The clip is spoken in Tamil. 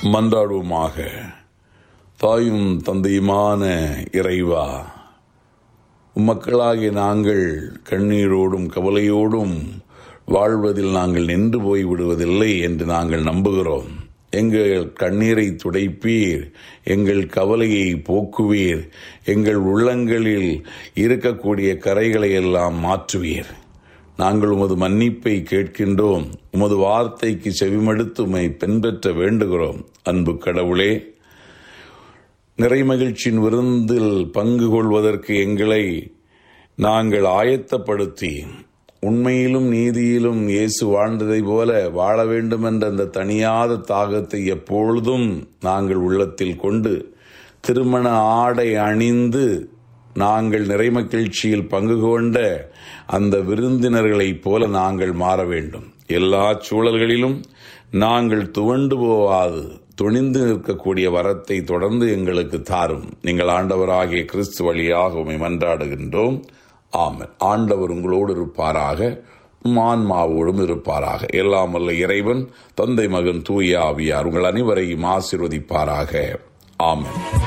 மன்றாடுவோமாக தாயும் தந்தையுமான இறைவா உம்மக்களாகிய நாங்கள் கண்ணீரோடும் கவலையோடும் வாழ்வதில் நாங்கள் நின்று போய் விடுவதில்லை என்று நாங்கள் நம்புகிறோம் எங்கள் கண்ணீரை துடைப்பீர் எங்கள் கவலையை போக்குவீர் எங்கள் உள்ளங்களில் இருக்கக்கூடிய கரைகளை எல்லாம் மாற்றுவீர் நாங்கள் உமது மன்னிப்பை கேட்கின்றோம் உமது வார்த்தைக்கு செவிமடுத்து உமை பின்பற்ற வேண்டுகிறோம் அன்பு கடவுளே நிறை மகிழ்ச்சியின் விருந்தில் பங்கு கொள்வதற்கு எங்களை நாங்கள் ஆயத்தப்படுத்தி உண்மையிலும் நீதியிலும் இயேசு வாழ்ந்ததை போல வாழ வேண்டும் என்ற அந்த தனியாத தாகத்தை எப்பொழுதும் நாங்கள் உள்ளத்தில் கொண்டு திருமண ஆடை அணிந்து நாங்கள் நிறைமகிழ்ச்சியில் பங்கு கொண்ட அந்த விருந்தினர்களைப் போல நாங்கள் மாற வேண்டும் எல்லா சூழல்களிலும் நாங்கள் துவண்டு போவாது துணிந்து நிற்கக்கூடிய வரத்தை தொடர்ந்து எங்களுக்கு தாரும் நீங்கள் ஆண்டவராகிய கிறிஸ்து வழியாக உமை மன்றாடுகின்றோம் ஆமன் ஆண்டவர் உங்களோடு இருப்பாராக மான்மாவோடும் இருப்பாராக எல்லாம் வல்ல இறைவன் தந்தை மகன் தூய ஆவியார் உங்கள் அனைவரையும் ஆசிர்வதிப்பாராக ஆமன்